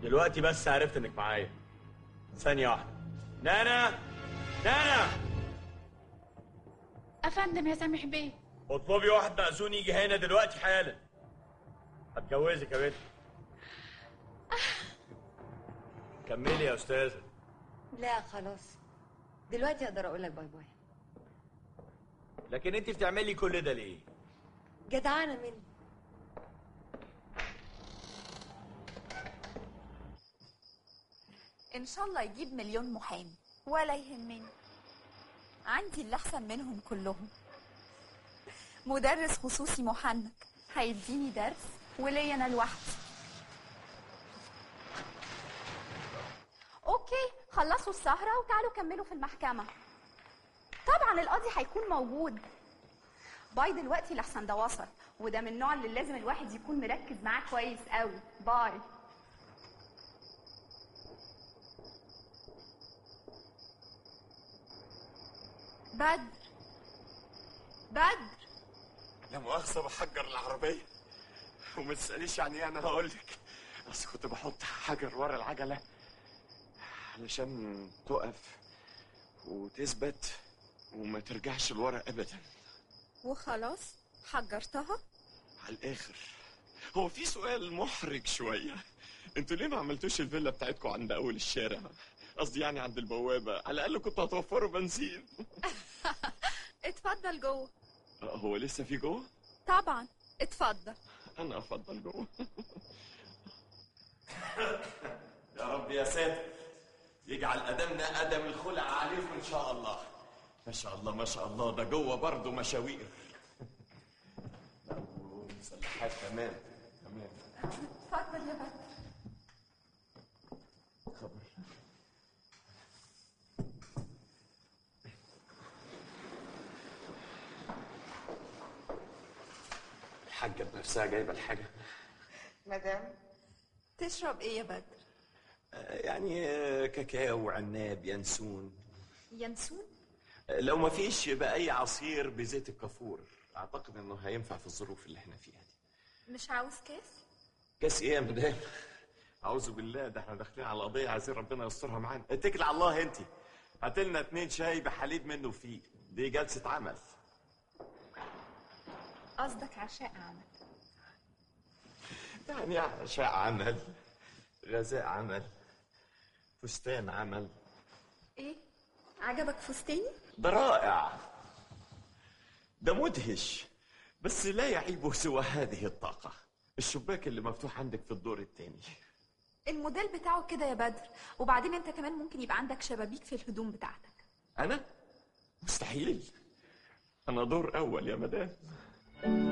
دلوقتي بس عرفت انك معايا ثانية واحدة نانا نانا افندم يا سامح بيه اطلبي واحد مأذون يجي هنا دلوقتي حالا هتجوزك يا بنت كملي يا استاذة لا خلاص دلوقتي اقدر اقول لك باي باي لكن انت بتعملي كل ده ليه؟ جدعانه مني ان شاء الله يجيب مليون محامي ولا يهمني عندي اللي احسن منهم كلهم مدرس خصوصي محنك هيديني درس وليا انا لوحدي اوكي خلصوا السهرة وتعالوا كملوا في المحكمة طبعا القاضي هيكون موجود باي دلوقتي لحسن ده وصل وده من النوع اللي لازم الواحد يكون مركز معاه كويس قوي باي بدر بدر لا مؤاخذة بحجر العربية وما تسأليش يعني ايه انا هقول لك بس كنت بحط حجر ورا العجلة علشان تقف وتثبت وما ترجعش لورا ابدا وخلاص حجرتها على الاخر هو في سؤال محرج شوية انتوا ليه ما عملتوش الفيلا بتاعتكم عند اول الشارع قصدي يعني عند البوابة على الاقل كنتوا هتوفروا بنزين اتفضل جوه هو لسه في جوه طبعا اتفضل انا افضل جوه يا رب يا ساتر يجعل قدمنا قدم الخلع عليكم ان شاء الله ما شاء الله ما شاء الله ده جوه برضه مشاوير لا، ومسلحات تمام تمام اتفضل يا بدر خبر الحاجة بنفسها جايبة الحاجة مدام تشرب ايه يا بدر يعني آه، كاكاو عناب ينسون ينسون آه، لو ما فيش يبقى اي عصير بزيت الكافور اعتقد انه هينفع في الظروف اللي احنا فيها دي مش عاوز كاس كاس ايه يا مدام اعوذ بالله ده احنا داخلين على قضيه عايزين ربنا يسترها معانا اتكل على الله انت هات لنا اتنين شاي بحليب منه فيه دي جلسه عمل قصدك عشاء عمل يعني عشاء عمل غذاء عمل فستان عمل ايه عجبك فستاني ده رائع ده مدهش بس لا يعيبه سوى هذه الطاقة الشباك اللي مفتوح عندك في الدور الثاني الموديل بتاعه كده يا بدر وبعدين انت كمان ممكن يبقى عندك شبابيك في الهدوم بتاعتك أنا؟ مستحيل أنا دور أول يا مدام